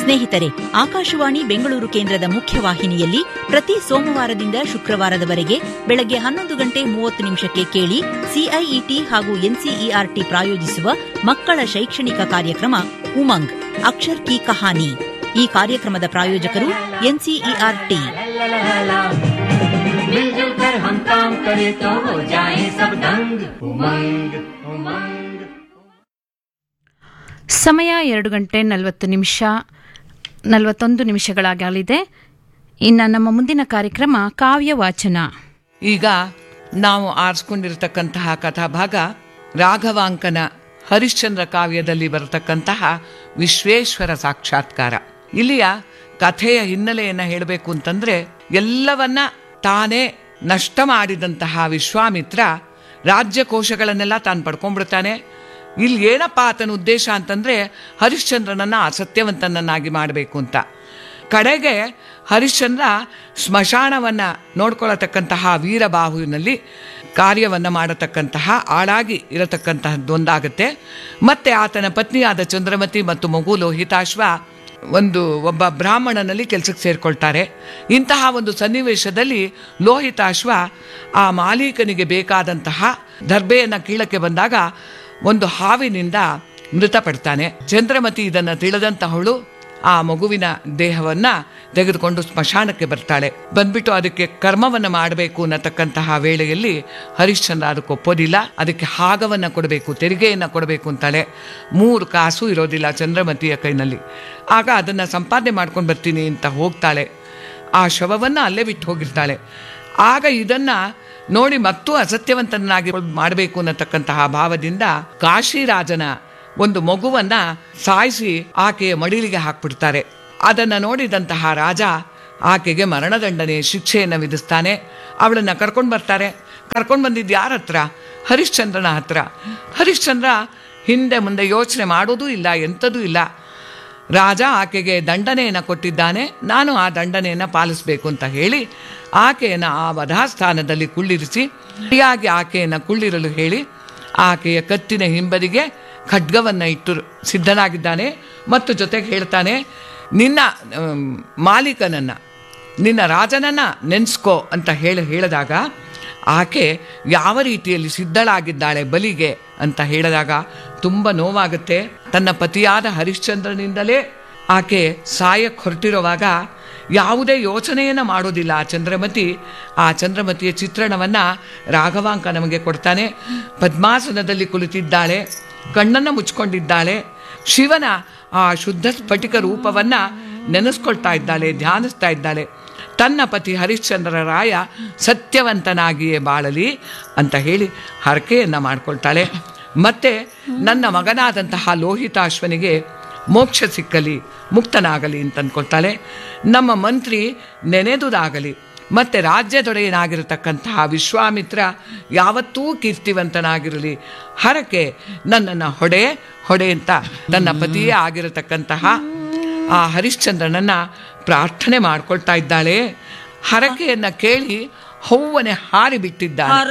ಸ್ನೇಹಿತರೆ ಆಕಾಶವಾಣಿ ಬೆಂಗಳೂರು ಕೇಂದ್ರದ ಮುಖ್ಯವಾಹಿನಿಯಲ್ಲಿ ಪ್ರತಿ ಸೋಮವಾರದಿಂದ ಶುಕ್ರವಾರದವರೆಗೆ ಬೆಳಗ್ಗೆ ಹನ್ನೊಂದು ಗಂಟೆ ಮೂವತ್ತು ನಿಮಿಷಕ್ಕೆ ಕೇಳಿ ಸಿಐಇಟಿ ಹಾಗೂ ಎನ್ಸಿಇಆರ್ಟಿ ಪ್ರಾಯೋಜಿಸುವ ಮಕ್ಕಳ ಶೈಕ್ಷಣಿಕ ಕಾರ್ಯಕ್ರಮ ಉಮಂಗ್ ಅಕ್ಷರ್ ಕಿ ಕಹಾನಿ ಈ ಕಾರ್ಯಕ್ರಮದ ಪ್ರಾಯೋಜಕರು ಎನ್ಸಿಇಆರ್ಟಿ मिलजुल कर हम काम करें तो हो जाए सब दंग उमंग उमंग ಸಮಯ ಎರಡು ಗಂಟೆ ನಲವತ್ತು ನಿಮಿಷ ನಲವತ್ತೊಂದು ನಿಮಿಷಗಳಾಗಲಿದೆ ಇನ್ನು ನಮ್ಮ ಮುಂದಿನ ಕಾರ್ಯಕ್ರಮ ಕಾವ್ಯ ವಾಚನ ಈಗ ನಾವು ಆರಿಸ್ಕೊಂಡಿರ್ತಕ್ಕಂತಹ ಕಥಾಭಾಗ ರಾಘವಾಂಕನ ಹರಿಶ್ಚಂದ್ರ ಕಾವ್ಯದಲ್ಲಿ ಬರತಕ್ಕಂತಹ ವಿಶ್ವೇಶ್ವರ ಸಾಕ್ಷಾತ್ಕಾರ ಇಲ್ಲಿಯ ಕಥೆಯ ಹಿನ್ನೆಲೆಯನ್ನು ಹೇಳಬೇಕು ಅಂತಂದ್ರೆ ಎಲ್ಲವನ್ನ ತಾನೇ ನಷ್ಟ ಮಾಡಿದಂತಹ ವಿಶ್ವಾಮಿತ್ರ ರಾಜ್ಯಕೋಶಗಳನ್ನೆಲ್ಲ ತಾನು ಪಡ್ಕೊಂಡ್ಬಿಡ್ತಾನೆ ಇಲ್ಲಿ ಏನಪ್ಪ ಆತನ ಉದ್ದೇಶ ಅಂತಂದ್ರೆ ಹರಿಶ್ಚಂದ್ರನನ್ನ ಅಸತ್ಯವಂತನನ್ನಾಗಿ ಮಾಡಬೇಕು ಅಂತ ಕಡೆಗೆ ಹರಿಶ್ಚಂದ್ರ ಸ್ಮಶಾನವನ್ನ ನೋಡ್ಕೊಳ್ಳತಕ್ಕಂತಹ ವೀರಬಾಹುವಿನಲ್ಲಿ ಕಾರ್ಯವನ್ನ ಮಾಡತಕ್ಕಂತಹ ಆಳಾಗಿ ಇರತಕ್ಕಂತಹದ್ದೊಂದಾಗತ್ತೆ ಮತ್ತೆ ಆತನ ಪತ್ನಿಯಾದ ಚಂದ್ರಮತಿ ಮತ್ತು ಮಗು ಲೋಹಿತಾಶ್ವ ಒಂದು ಒಬ್ಬ ಬ್ರಾಹ್ಮಣನಲ್ಲಿ ಕೆಲಸಕ್ಕೆ ಸೇರ್ಕೊಳ್ತಾರೆ ಇಂತಹ ಒಂದು ಸನ್ನಿವೇಶದಲ್ಲಿ ಲೋಹಿತಾಶ್ವ ಆ ಮಾಲೀಕನಿಗೆ ಬೇಕಾದಂತಹ ದರ್ಬೆಯನ್ನು ಕೀಳಕ್ಕೆ ಬಂದಾಗ ಒಂದು ಹಾವಿನಿಂದ ಮೃತಪಡ್ತಾನೆ ಚಂದ್ರಮತಿ ಇದನ್ನು ತಿಳಿದಂತಹವಳು ಆ ಮಗುವಿನ ದೇಹವನ್ನ ತೆಗೆದುಕೊಂಡು ಸ್ಮಶಾನಕ್ಕೆ ಬರ್ತಾಳೆ ಬಂದ್ಬಿಟ್ಟು ಅದಕ್ಕೆ ಕರ್ಮವನ್ನ ಮಾಡಬೇಕು ಅನ್ನತಕ್ಕಂತಹ ವೇಳೆಯಲ್ಲಿ ಹರಿಶ್ಚಂದ್ರ ಅದಕ್ಕೆ ಒಪ್ಪೋದಿಲ್ಲ ಅದಕ್ಕೆ ಹಾಗವನ್ನ ಕೊಡಬೇಕು ತೆರಿಗೆಯನ್ನ ಕೊಡಬೇಕು ಅಂತಾಳೆ ಮೂರು ಕಾಸು ಇರೋದಿಲ್ಲ ಚಂದ್ರಮತಿಯ ಕೈನಲ್ಲಿ ಆಗ ಅದನ್ನ ಸಂಪಾದನೆ ಮಾಡ್ಕೊಂಡು ಬರ್ತೀನಿ ಅಂತ ಹೋಗ್ತಾಳೆ ಆ ಶವವನ್ನ ಅಲ್ಲೇ ಬಿಟ್ಟು ಹೋಗಿರ್ತಾಳೆ ಆಗ ಇದನ್ನ ನೋಡಿ ಮತ್ತೂ ಅಸತ್ಯವಂತನಾಗಿ ಮಾಡಬೇಕು ಅನ್ನತಕ್ಕಂತಹ ಭಾವದಿಂದ ಕಾಶಿರಾಜನ ಒಂದು ಮಗುವನ್ನ ಸಾಯಿಸಿ ಆಕೆಯ ಮಡಿಲಿಗೆ ಹಾಕ್ಬಿಡ್ತಾರೆ ಅದನ್ನ ನೋಡಿದಂತಹ ರಾಜ ಆಕೆಗೆ ಮರಣದಂಡನೆ ಶಿಕ್ಷೆಯನ್ನು ವಿಧಿಸ್ತಾನೆ ಅವಳನ್ನ ಕರ್ಕೊಂಡು ಬರ್ತಾರೆ ಕರ್ಕೊಂಡು ಬಂದಿದ್ದು ಯಾರ ಹತ್ರ ಹರಿಶ್ಚಂದ್ರನ ಹತ್ರ ಹರಿಶ್ಚಂದ್ರ ಹಿಂದೆ ಮುಂದೆ ಯೋಚನೆ ಮಾಡೋದೂ ಇಲ್ಲ ಎಂಥದೂ ಇಲ್ಲ ರಾಜ ಆಕೆಗೆ ದಂಡನೆಯನ್ನು ಕೊಟ್ಟಿದ್ದಾನೆ ನಾನು ಆ ದಂಡನೆಯನ್ನು ಪಾಲಿಸಬೇಕು ಅಂತ ಹೇಳಿ ಆಕೆಯನ್ನು ಆ ವಧಾಸ್ಥಾನದಲ್ಲಿ ಕುಳ್ಳಿರಿಸಿ ಸರಿಯಾಗಿ ಆಕೆಯನ್ನು ಕುಳ್ಳಿರಲು ಹೇಳಿ ಆಕೆಯ ಕತ್ತಿನ ಹಿಂಬದಿಗೆ ಖಡ್ಗವನ್ನು ಇಟ್ಟು ಸಿದ್ಧನಾಗಿದ್ದಾನೆ ಮತ್ತು ಜೊತೆಗೆ ಹೇಳ್ತಾನೆ ನಿನ್ನ ಆಮ್, ಮಾಲೀಕನನ್ನ ನಿನ್ನ ರಾಜನನ್ನ ನೆನೆಸ್ಕೋ ಅಂತ ಹೇಳಿ ಹೇಳಿದಾಗ ಆಕೆ ಯಾವ ರೀತಿಯಲ್ಲಿ ಸಿದ್ಧಳಾಗಿದ್ದಾಳೆ ಬಲಿಗೆ ಅಂತ ಹೇಳಿದಾಗ ತುಂಬ ನೋವಾಗುತ್ತೆ ತನ್ನ ಪತಿಯಾದ ಹರಿಶ್ಚಂದ್ರನಿಂದಲೇ ಆಕೆ ಸಾಯಕ್ಕೆ ಹೊರಟಿರುವಾಗ ಯಾವುದೇ ಯೋಚನೆಯನ್ನು ಮಾಡೋದಿಲ್ಲ ಆ ಚಂದ್ರಮತಿ ಆ ಚಂದ್ರಮತಿಯ ಚಿತ್ರಣವನ್ನ ರಾಘವಾಂಕ ನಮಗೆ ಕೊಡ್ತಾನೆ ಪದ್ಮಾಸನದಲ್ಲಿ ಕುಳಿತಿದ್ದಾಳೆ ಕಣ್ಣನ್ನು ಮುಚ್ಕೊಂಡಿದ್ದಾಳೆ ಶಿವನ ಆ ಶುದ್ಧ ಸ್ಫಟಿಕ ರೂಪವನ್ನ ನೆನೆಸ್ಕೊಳ್ತಾ ಇದ್ದಾಳೆ ಧ್ಯಾನಿಸ್ತಾ ಇದ್ದಾಳೆ ತನ್ನ ಪತಿ ಹರಿಶ್ಚಂದ್ರ ರಾಯ ಸತ್ಯವಂತನಾಗಿಯೇ ಬಾಳಲಿ ಅಂತ ಹೇಳಿ ಹರಕೆಯನ್ನ ಮಾಡ್ಕೊಳ್ತಾಳೆ ಮತ್ತೆ ನನ್ನ ಮಗನಾದಂತಹ ಲೋಹಿತಾಶ್ವನಿಗೆ ಮೋಕ್ಷ ಸಿಕ್ಕಲಿ ಮುಕ್ತನಾಗಲಿ ಅಂತ ಅಂದ್ಕೊಳ್ತಾಳೆ ನಮ್ಮ ಮಂತ್ರಿ ನೆನೆದುದಾಗಲಿ ಮತ್ತೆ ರಾಜ್ಯದೊಡೆಯನಾಗಿರತಕ್ಕಂತಹ ವಿಶ್ವಾಮಿತ್ರ ಯಾವತ್ತೂ ಕೀರ್ತಿವಂತನಾಗಿರಲಿ ಹರಕೆ ನನ್ನನ್ನು ಹೊಡೆ ಹೊಡೆ ಅಂತ ನನ್ನ ಪತಿಯೇ ಆಗಿರತಕ್ಕಂತಹ ಆ ಹರಿಶ್ಚಂದ್ರನನ್ನ ಪ್ರಾರ್ಥನೆ ಮಾಡ್ಕೊಳ್ತಾ ಇದ್ದಾಳೆ ಹರಕೆಯನ್ನ ಕೇಳಿ ಹೌವನೆ ಹಾರಿ ಬಿಟ್ಟಿದ್ದಾನೆ